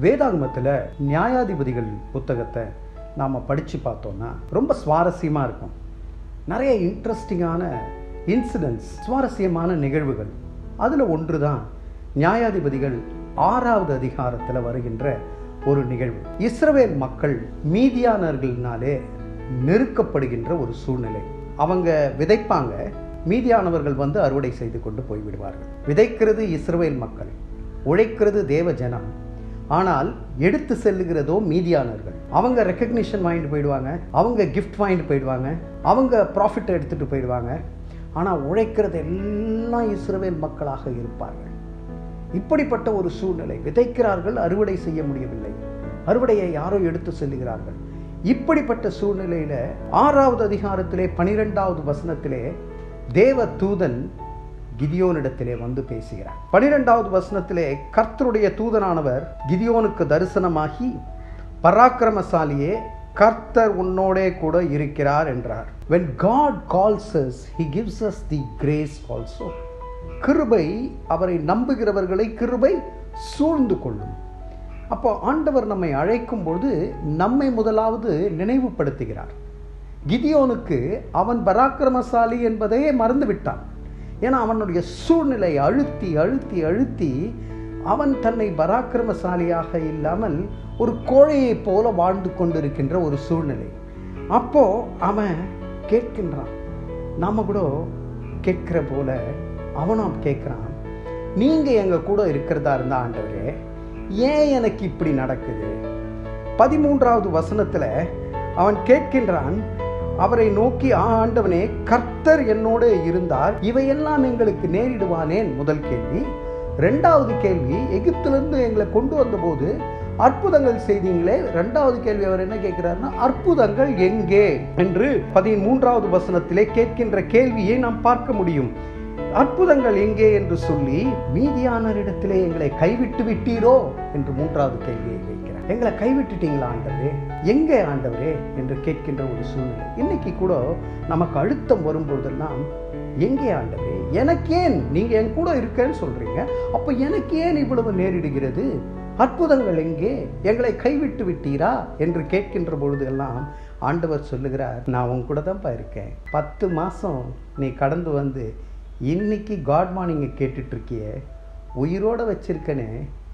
வேதாகமத்தில் நியாயாதிபதிகள் புத்தகத்தை நாம் படித்து பார்த்தோம்னா ரொம்ப சுவாரஸ்யமாக இருக்கும் நிறைய இன்ட்ரெஸ்டிங்கான இன்சிடென்ட்ஸ் சுவாரஸ்யமான நிகழ்வுகள் அதில் ஒன்று தான் நியாயாதிபதிகள் ஆறாவது அதிகாரத்தில் வருகின்ற ஒரு நிகழ்வு இஸ்ரவேல் மக்கள் மீதியானர்கள்னாலே நெருக்கப்படுகின்ற ஒரு சூழ்நிலை அவங்க விதைப்பாங்க மீதியானவர்கள் வந்து அறுவடை செய்து கொண்டு போய்விடுவார்கள் விதைக்கிறது இஸ்ரவேல் மக்கள் உழைக்கிறது தேவ ஜனம் ஆனால் எடுத்து செல்லுகிறதோ மீதியானவர்கள் அவங்க ரெக்கக்னிஷன் வாங்கிட்டு போயிடுவாங்க அவங்க கிஃப்ட் வாங்கிட்டு போயிடுவாங்க அவங்க ப்ராஃபிட் எடுத்துட்டு போயிடுவாங்க ஆனால் உழைக்கிறது எல்லாம் இஸ்ரவேல் மக்களாக இருப்பார்கள் இப்படிப்பட்ட ஒரு சூழ்நிலை விதைக்கிறார்கள் அறுவடை செய்ய முடியவில்லை அறுவடையை யாரோ எடுத்து செல்லுகிறார்கள் இப்படிப்பட்ட சூழ்நிலையில ஆறாவது அதிகாரத்திலே பனிரெண்டாவது வசனத்திலே தேவ தூதன் கிதியோனிடத்திலே வந்து பேசுகிறார் பனிரெண்டாவது வசனத்திலே கர்த்தருடைய தூதனானவர் கிதியோனுக்கு தரிசனமாகி பராக்கிரமசாலியே கர்த்தர் உன்னோடே கூட இருக்கிறார் என்றார் when god calls us he gives us the grace also கிருபை அவரை நம்புகிறவர்களை கிருபை சூழ்ந்து கொள்ளும் அப்போ ஆண்டவர் நம்மை அழைக்கும் பொழுது நம்மை முதலாவது நினைவுபடுத்துகிறார் கிதியோனுக்கு அவன் பராக்கிரமசாலி என்பதையே மறந்து விட்டான் ஏன்னா அவனுடைய சூழ்நிலை அழுத்தி அழுத்தி அழுத்தி அவன் தன்னை பராக்கிரமசாலியாக இல்லாமல் ஒரு கோழையைப் போல வாழ்ந்து கொண்டிருக்கின்ற ஒரு சூழ்நிலை அப்போ அவன் கேட்கின்றான் நாம கூட கேட்கிற போல அவனும் கேட்குறான் நீங்க எங்க கூட இருக்கிறதா இருந்தா ஆண்டவரே ஏன் எனக்கு இப்படி நடக்குது பதிமூன்றாவது வசனத்துல அவன் கேட்கின்றான் அவரை நோக்கி "ஆ, ஆண்டவனே கர்த்தர் என்னோடு இருந்தார் இவையெல்லாம் எங்களுக்கு நேரிடுவானேன் முதல் கேள்வி ரெண்டாவது கேள்வி எகிப்திலிருந்து எங்களை கொண்டு வந்தபோது அற்புதங்கள் செய்தீங்களே ரெண்டாவது கேள்வி அவர் என்ன கேட்கிறாருன்னா அற்புதங்கள் எங்கே என்று பதிமூன்றாவது வசனத்திலே கேட்கின்ற கேள்வியை நாம் பார்க்க முடியும் அற்புதங்கள் எங்கே என்று சொல்லி மீதியானரிடத்திலே எங்களை கைவிட்டு விட்டீரோ என்று மூன்றாவது கேள்வியை வைக்கிறார் எங்களை கைவிட்டுட்டீங்களா ஆண்டவரே எங்கே ஆண்டவரே என்று கேட்கின்ற ஒரு சூழ்நிலை இன்னைக்கு கூட நமக்கு அழுத்தம் வரும்பொழுதெல்லாம் எங்கே ஆண்டவரே எனக்கு ஏன் நீங்க என் கூட இருக்கேன்னு சொல்றீங்க அப்ப எனக்கு ஏன் இவ்வளவு நேரிடுகிறது அற்புதங்கள் எங்கே எங்களை கைவிட்டு விட்டீரா என்று கேட்கின்ற பொழுதெல்லாம் ஆண்டவர் சொல்லுகிறார் நான் உன் கூட தான்ப்பா இருக்கேன் பத்து மாசம் நீ கடந்து வந்து இன்னைக்கு காட் மார்னிங்கை கேட்டுட்டு இருக்கியே உயிரோட வச்சிருக்கனே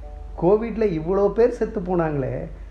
கோவிட்ல இவ்வளோ பேர் செத்து போனாங்களே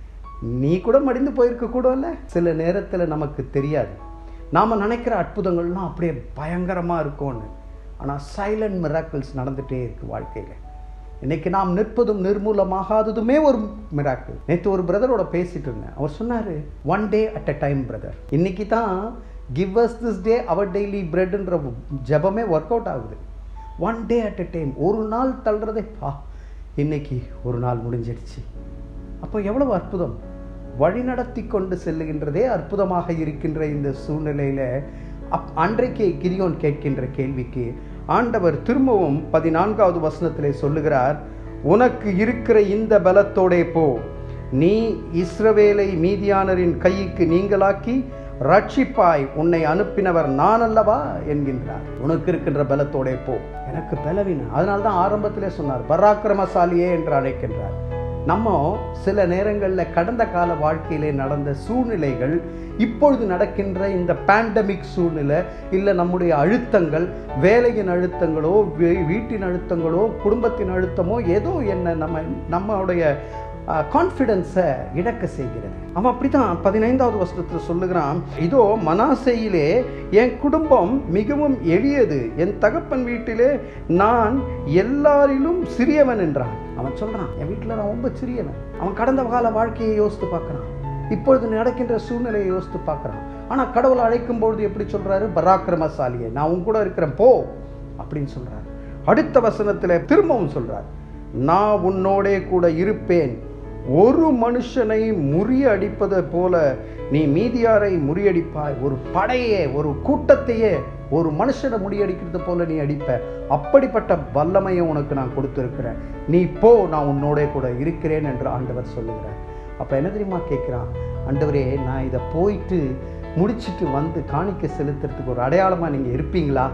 நீ கூட மடிந்து போயிருக்க கூடல்ல சில நேரத்தில் நமக்கு தெரியாது நாம் நினைக்கிற அற்புதங்கள்லாம் அப்படியே பயங்கரமாக இருக்கும்னு ஆனால் சைலண்ட் மிராக்கிள்ஸ் நடந்துகிட்டே இருக்கு வாழ்க்கையில் இன்னைக்கு நாம் நிற்பதும் நிர்மூலமாகாததுமே ஒரு மிராக்கிள் நேற்று ஒரு பிரதரோட பேசிட்டு இருந்தேன் அவர் சொன்னார் one day at a time brother இன்னைக்கு தான் கிவ் அஸ் திஸ் டே அவர் டெய்லி பிரெட்ன்ற ஜபமே ஒர்க் அவுட் ஆகுது one day at a time ஒரு நாள் தள்ளுறதே பா இன்னைக்கு ஒரு நாள் முடிஞ்சிடுச்சு அப்போ எவ்வளவு அற்புதம் வழிநடத்தி கொண்டு செல்லுகின்றதே அற்புதமாக இருக்கின்ற இந்த சூழ்நிலையில அப் அன்றைக்கு கிரியோன் கேட்கின்ற கேள்விக்கு ஆண்டவர் திரும்பவும் பதினான்காவது வசனத்திலே சொல்லுகிறார் உனக்கு இருக்கிற இந்த பலத்தோடே போ நீ இஸ்ரவேலை மீதியானரின் கைக்கு நீங்களாக்கி ரட்சிப்பாய் உன்னை அனுப்பினவர் நான் அல்லவா என்கின்றார் உனக்கு இருக்கின்ற பலத்தோடே போ எனக்கு பலவீனம் அதனால தான் ஆரம்பத்திலே சொன்னார் பராக்கிரமசாலியே என்று அழைக்கின்றார் நம்ம சில நேரங்களில் கடந்த கால வாழ்க்கையிலே நடந்த சூழ்நிலைகள் இப்பொழுது நடக்கின்ற இந்த பேண்டமிக் சூழ்நிலை இல்லை நம்முடைய அழுத்தங்கள் வேலையின் அழுத்தங்களோ வீ- வீட்டின் அழுத்தங்களோ குடும்பத்தின் அழுத்தமோ ஏதோ என்ன நம்ம நம்மளுடைய கான்ஃபிடென்ஸை இழக்க செய்கிறது அவன் அப்படித்தான் பதினைந்தாவது வருஷத்தில் சொல்லுகிறான் இதோ மனாசையிலே என் குடும்பம் மிகவும் எளியது என் தகப்பன் வீட்டிலே நான் எல்லாரிலும் சிறியவன் என்றான் அவன் சொல்றான் என் வீட்டில் நான் ரொம்ப சிறியவன் அவன் கடந்த கால வாழ்க்கையை யோசித்து பார்க்கறான் இப்பொழுது நடக்கின்ற சூழ்நிலையை யோசித்து பார்க்கறான் ஆனால் கடவுளை அழைக்கும் பொழுது எப்படி சொல்றாரு பராக்கிரமசாலியே நான் உன் கூட இருக்கிறேன் போ அப்படின்னு சொல்றாரு அடுத்த வசனத்தில் திரும்பவும் சொல்றார் நான் உன்னோடே கூட இருப்பேன் ஒரு மனுஷனை முறியடிப்பது போல நீ மீதியாரை முறியடிப்பாய் ஒரு படையே ஒரு கூட்டத்தையே ஒரு மனுஷனை முறியடிக்கிறது போல நீ அடிப்ப அப்படிப்பட்ட வல்லமையை உனக்கு நான் கொடுத்துருக்கிறேன் நீ போ நான் உன்னோடே கூட இருக்கிறேன் என்று ஆண்டவர் சொல்லுகிறார் அப்போ என்ன தெரியுமா கேட்குறான் ஆண்டவரே நான் இதை போயிட்டு முடிச்சிட்டு வந்து காணிக்க செலுத்துறதுக்கு ஒரு அடையாளமாக நீங்கள் இருப்பீங்களா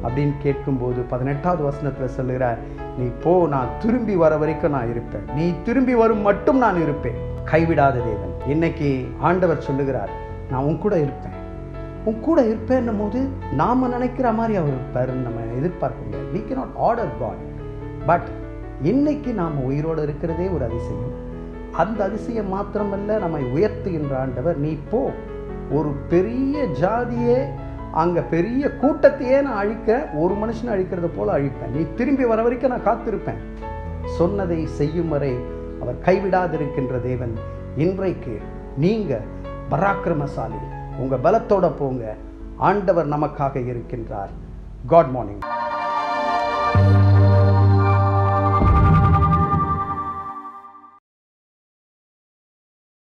அப்படின்னு கேட்கும்போது பதினெட்டாவது வசனத்தில் சொல்லுகிறார் நீ போ நான் திரும்பி வர வரைக்கும் நான் இருப்பேன் நீ திரும்பி வரும் மட்டும் நான் இருப்பேன் கைவிடாத தேவன் இன்னைக்கு ஆண்டவர் சொல்லுகிறார் நான் உன் கூட இருப்பேன் உன் கூட இருப்பேன்னும் போது நாம நினைக்கிற மாதிரி அவர் இருப்பாருன்னு நம்ம எதிர்பார்க்க முடியாது we cannot order God but இன்னைக்கு நாம் உயிரோடு இருக்கிறதே ஒரு அதிசயம் அந்த அதிசயம் மாத்திரமல்ல நம்மை உயர்த்துகின்ற ஆண்டவர் நீ போ ஒரு பெரிய ஜாதியே அங்கே பெரிய கூட்டத்தையே நான் அழிக்க ஒரு மனுஷனை அழிக்கிறது போல அழிப்பேன் நீ திரும்பி வர வரைக்கும் நான் காத்திருப்பேன் சொன்னதை செய்யும் வரை அவர் கைவிடாதிருக்கின்ற தேவன் இன்றைக்கு நீங்க பராக்கிரமசாலி உங்க பலத்தோட போங்க ஆண்டவர் நமக்காக இருக்கின்றார் காட் மார்னிங்